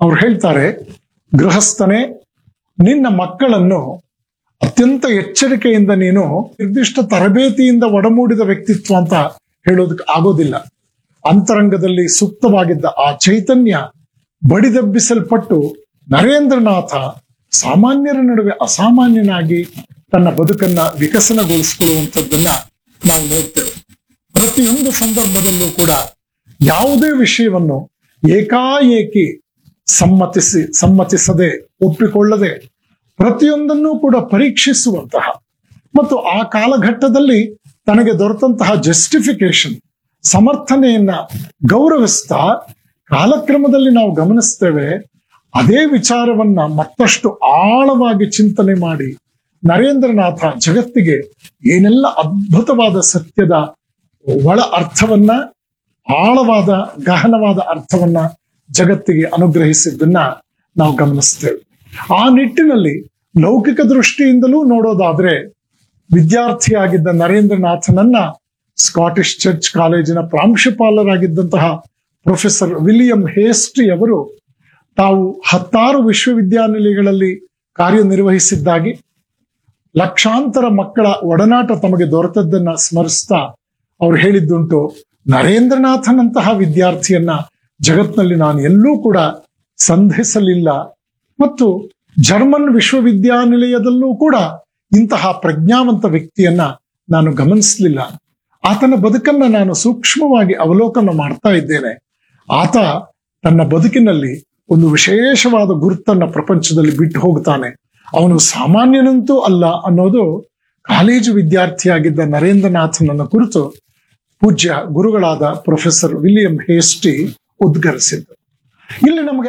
ಅವ್ರು ಹೇಳ್ತಾರೆ ಗೃಹಸ್ಥನೇ ನಿನ್ನ ಮಕ್ಕಳನ್ನು ಅತ್ಯಂತ ಎಚ್ಚರಿಕೆಯಿಂದ ನೀನು ನಿರ್ದಿಷ್ಟ ತರಬೇತಿಯಿಂದ ಒಡಮೂಡಿದ ವ್ಯಕ್ತಿತ್ವ ಅಂತ ಹೇಳೋದಕ್ಕೆ ಆಗೋದಿಲ್ಲ ಅಂತರಂಗದಲ್ಲಿ ಸುಪ್ತವಾಗಿದ್ದ ಆ ಚೈತನ್ಯ ಬಡಿದೆಬ್ಬಿಸಲ್ಪಟ್ಟು ನರೇಂದ್ರನಾಥ ಸಾಮಾನ್ಯರ ನಡುವೆ ಅಸಾಮಾನ್ಯನಾಗಿ ತನ್ನ ಬದುಕನ್ನ ವಿಕಸನಗೊಳಿಸಿಕೊಳ್ಳುವಂಥದ್ದನ್ನ ನಾವು ನೋಡ್ತೇವೆ ಪ್ರತಿಯೊಂದು ಸಂದರ್ಭದಲ್ಲೂ ಕೂಡ ಯಾವುದೇ ವಿಷಯವನ್ನು ಏಕಾಏಕಿ ಸಮ್ಮತಿಸಿ ಸಮ್ಮತಿಸದೆ ಒಪ್ಪಿಕೊಳ್ಳದೆ ಪ್ರತಿಯೊಂದನ್ನೂ ಕೂಡ ಪರೀಕ್ಷಿಸುವಂತಹ ಮತ್ತು ಆ ಕಾಲಘಟ್ಟದಲ್ಲಿ ತನಗೆ ದೊರೆತಂತಹ ಜಸ್ಟಿಫಿಕೇಶನ್ ಸಮರ್ಥನೆಯನ್ನ ಗೌರವಿಸ್ತಾ ಕಾಲಕ್ರಮದಲ್ಲಿ ನಾವು ಗಮನಿಸ್ತೇವೆ ಅದೇ ವಿಚಾರವನ್ನ ಮತ್ತಷ್ಟು ಆಳವಾಗಿ ಚಿಂತನೆ ಮಾಡಿ ನರೇಂದ್ರನಾಥ ಜಗತ್ತಿಗೆ ಏನೆಲ್ಲ ಅದ್ಭುತವಾದ ಸತ್ಯದ ಒಳ ಅರ್ಥವನ್ನ ಆಳವಾದ ಗಹನವಾದ ಅರ್ಥವನ್ನ ಜಗತ್ತಿಗೆ ಅನುಗ್ರಹಿಸಿದ್ದನ್ನ ನಾವು ಗಮನಿಸ್ತೇವೆ ಆ ನಿಟ್ಟಿನಲ್ಲಿ ಲೌಕಿಕ ದೃಷ್ಟಿಯಿಂದಲೂ ನೋಡೋದಾದ್ರೆ ವಿದ್ಯಾರ್ಥಿಯಾಗಿದ್ದ ನರೇಂದ್ರನಾಥನನ್ನ ಸ್ಕಾಟಿಷ್ ಚರ್ಚ್ ಕಾಲೇಜಿನ ಪ್ರಾಂಶುಪಾಲರಾಗಿದ್ದಂತಹ ಪ್ರೊಫೆಸರ್ ವಿಲಿಯಂ ಹೇಸ್ಟಿ ಅವರು ತಾವು ಹತ್ತಾರು ವಿಶ್ವವಿದ್ಯಾನಿಲಯಗಳಲ್ಲಿ ಕಾರ್ಯನಿರ್ವಹಿಸಿದ್ದಾಗಿ ಲಕ್ಷಾಂತರ ಮಕ್ಕಳ ಒಡನಾಟ ತಮಗೆ ದೊರೆತದ್ದನ್ನ ಸ್ಮರಿಸ್ತಾ ಅವ್ರು ಹೇಳಿದ್ದುಂಟು ನರೇಂದ್ರನಾಥನಂತಹ ವಿದ್ಯಾರ್ಥಿಯನ್ನ ಜಗತ್ನಲ್ಲಿ ನಾನು ಎಲ್ಲೂ ಕೂಡ ಸಂಧಿಸಲಿಲ್ಲ ಮತ್ತು ಜರ್ಮನ್ ವಿಶ್ವವಿದ್ಯಾನಿಲಯದಲ್ಲೂ ಕೂಡ ಇಂತಹ ಪ್ರಜ್ಞಾವಂತ ವ್ಯಕ್ತಿಯನ್ನ ನಾನು ಗಮನಿಸಲಿಲ್ಲ ಆತನ ಬದುಕನ್ನ ನಾನು ಸೂಕ್ಷ್ಮವಾಗಿ ಅವಲೋಕನ ಮಾಡ್ತಾ ಇದ್ದೇನೆ ಆತ ತನ್ನ ಬದುಕಿನಲ್ಲಿ ಒಂದು ವಿಶೇಷವಾದ ಗುರುತನ್ನ ಪ್ರಪಂಚದಲ್ಲಿ ಬಿಟ್ಟು ಹೋಗ್ತಾನೆ ಅವನು ಸಾಮಾನ್ಯನಂತೂ ಅಲ್ಲ ಅನ್ನೋದು ಕಾಲೇಜು ವಿದ್ಯಾರ್ಥಿಯಾಗಿದ್ದ ನರೇಂದ್ರನಾಥನನ್ನ ಕುರಿತು ಪೂಜ್ಯ ಗುರುಗಳಾದ ಪ್ರೊಫೆಸರ್ ವಿಲಿಯಂ ಹೇಸ್ಟಿ ಉದ್ಗರಿಸಿದ್ದು ಇಲ್ಲಿ ನಮಗೆ